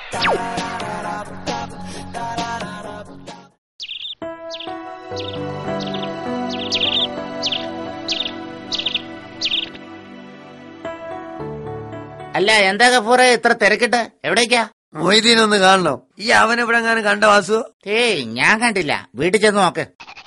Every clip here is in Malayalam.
അല്ല എന്താ കഫൂറെ ഇത്ര തിരക്കിട്ട് എവിടേക്കാ മൊയ്തീനൊന്ന് കാണണം ഈ അവനെവിടെങ്ങാനും കണ്ട വാസു ഏയ് ഞാൻ കണ്ടില്ല വീട്ടിൽ ചെന്ന് നോക്ക്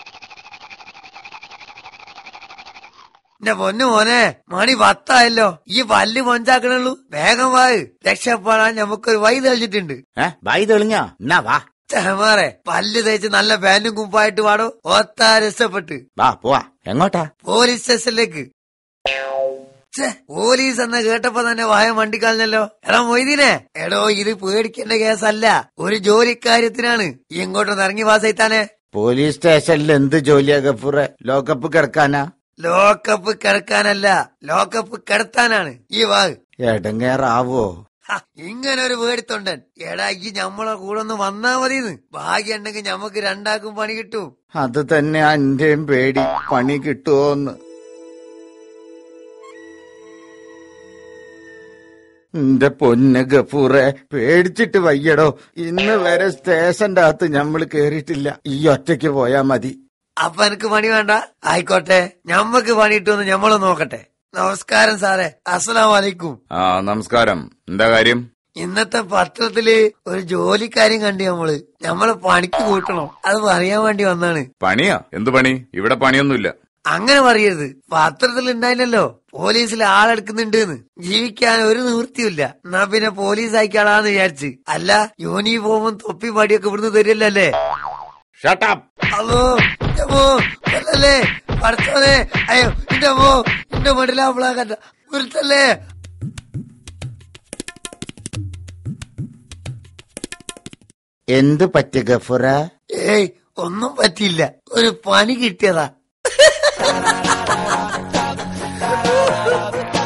എന്റെ പൊന്നു മോനെ മണി പത്തായല്ലോ ഈ പല്ല് മൊഞ്ചാക്കണുള്ളൂ വേഗം വാ രക്ഷപ്പെടാൻ നമുക്കൊരു വഴി തെളിഞ്ഞിട്ടുണ്ട് ഏ ബായി തെളിഞ്ഞോ എന്നാ വാ ചെമാറെ പല്ല് തേച്ച് നല്ല പാന്റും കുമ്പായിട്ട് വാടോ ഒത്താ രക്ഷപ്പെട്ട് വാ പോവാ എങ്ങോട്ടാ പോലീസ് സ്റ്റേഷനിലേക്ക് ഛെ, പോലീസ് എന്ന് കേട്ടപ്പോ തന്നെ വായ വണ്ടിക്കളഞ്ഞല്ലോ എടാ മൊയ്തീനെ എടോ ഇത് പേടിക്കേണ്ട കേസല്ല ഒരു ജോലിക്കാര്യത്തിനാണ് ഈ ഇങ്ങോട്ടൊന്ന് ഇറങ്ങി വാസൈത്താനെ പോലീസ് സ്റ്റേഷനിൽ എന്ത് ജോലിയാ കഫൂറെ ലോക്കപ്പ് കിടക്കാനാ ലോക്കപ്പ് കിടക്കാനല്ല ലോക്കപ്പ് കിടത്താനാണ് ഈ വാ എടങ്ങേറാവോ ഹ, ഇങ്ങനെ ഒരു പേടിത്തൊണ്ടൻ എടാ ഈ ഞമ്മളെ കൂടെ ഒന്ന് വന്നാ മതിന്ന് ഭാഗ്യം ഉണ്ടെങ്കിൽ ഞമ്മക്ക് രണ്ടാക്കും പണി കിട്ടും അത് തന്നെ എന്റെയും പേടി പണി കിട്ടുമോന്ന് എന്റെ പൊന്ന് ഗഫൂറെ പേടിച്ചിട്ട് വയ്യടോ ഇന്ന് വരെ സ്റ്റേഷന്റെ അകത്ത് ഞമ്മള് കേറിയിട്ടില്ല ഈ ഒറ്റയ്ക്ക് പോയാ മതി അപ്പൊ എനിക്ക് പണി വേണ്ട ആയിക്കോട്ടെ ഞമ്മക്ക് പണി കിട്ടുമെന്ന് ഞമ്മള് നോക്കട്ടെ നമസ്കാരം സാറേ അസ്സലാം വലൈക്കും ആ നമസ്കാരം എന്താ കാര്യം ഇന്നത്തെ പത്രത്തില് ഒരു ജോലിക്കാര്യം കണ്ടു നമ്മള് നമ്മള് പണിക്ക് കൂട്ടണം അത് പറയാൻ വേണ്ടി വന്നാണ് പണിയാ എന്ത് പണി ഇവിടെ പണിയൊന്നുമില്ല അങ്ങനെ പറയരുത് പത്രത്തിൽ ഉണ്ടായില്ലല്ലോ പോലീസിൽ ആളെടുക്കുന്നുണ്ട് ജീവിക്കാൻ ഒരു നിവൃത്തിയില്ല എന്നാ പിന്നെ പോലീസ് അയക്കാളാന്ന് വിചാരിച്ച് അല്ല യൂണിഫോമും തൊപ്പി പടിയൊക്കെ ഇവിടുന്ന് തരില്ലല്ലേ ഷട്ടപ്പ് അല്ലോ എന്റെ മോ കൊല്ലല്ലേ പഠിച്ചോനെ അയ്യോ എന്റെ മോ എന്റെ മടിലാപ്പിളാ കണ്ട ഉരുത്തല്ലേ എന്ത് പറ്റിയ ഗഫൂറ ഏയ് ഒന്നും പറ്റിയില്ല ഒരു പണി കിട്ടിയതാ